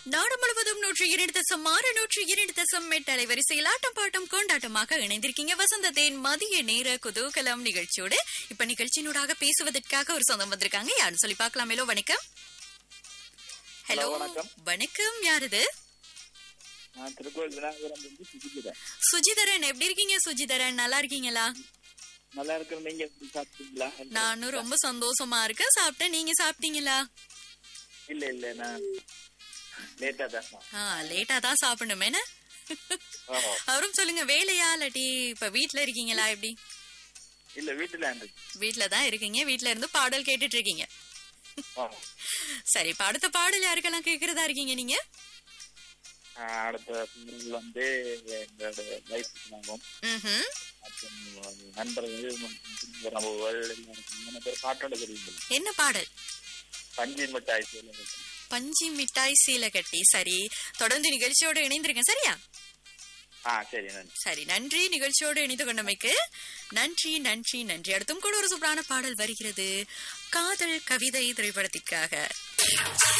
நாடு முழுவதும் நூற்றி இரண்டு தசம் ஆறு நூற்றி இரண்டு தசம் எட்டு அலைவரிசையில் ஆட்டம் பாட்டம் கொண்டாட்டமாக இணைந்திருக்கீங்க வசந்தத்தின் மதிய நேர குதூகலம் நிகழ்ச்சியோடு இப்ப நிகழ்ச்சியினூடாக பேசுவதற்காக ஒரு சொந்தம் வந்திருக்காங்க யாருன்னு சொல்லி பார்க்கலாம் ஹலோ வணக்கம் ஹலோ Hello, வணக்கம். வணக்கம் யாருது நான் திருக்கோயில் விநாயகரம் வந்து சுஜிக்கிறேன் சுஜிதரன் எப்படி இருக்கீங்க சுஜிதரன் நல்லா இருக்கீங்களா நல்லா இருக்கிற நீங்க எப்படி சாப்பிட்டீங்களா நானும் ரொம்ப சந்தோஷமா இருக்கேன் சாப்பிட்டேன் நீங்க சாப்பிட்டீங்களா இல்ல இல்ல நான் லேட்டா தான் சாப்பிட்டேன். ஆ லேட்டா தான் சாப்பிடணும் என்ன ஆமா. அவரும் சொல்லுங்க வேலையா இல்லாட்டி இப்ப வீட்ல இருக்கீங்களா எப்படி இல்ல வீட்டுல இருந்து வீட்ல தான் இருக்கீங்க வீட்ல இருந்து பாடல் கேட்டுட்டு இருக்கீங்க ஆமா. சரி இப்ப அடுத்த பாடல் யாருக்கெல்லாம் கேக்குறதா இருக்கீங்க நீங்க ஆஹ் அடுத்த பிள்ளைகள் வந்து எங்களோட லைஃப் நாங்கும் ம்ஹும். மற்றும் நண்பர்கள் மற்றும் உறவுகள் எல்லாருக்கும் மூணு பேர் பாட்டோட தெரியுங்க என்ன பாடல் பஞ்சு மிட்டாய் சொல்லுங்க பஞ்சி மிட்டாய் சீலை கட்டி சரி தொடர்ந்து நிகழ்ச்சியோட இணைந்திருக்கேன் சரியா ஆ சரி நன்றி சரி நன்றி நிகழ்ச்சியோடு இணைந்து கொண்டமைக்கு நன்றி நன்றி நன்றி அடுத்தும் கூட ஒரு சூப்பரான பாடல் வருகிறது காதல் கவிதை திரைப்படத்திற்காக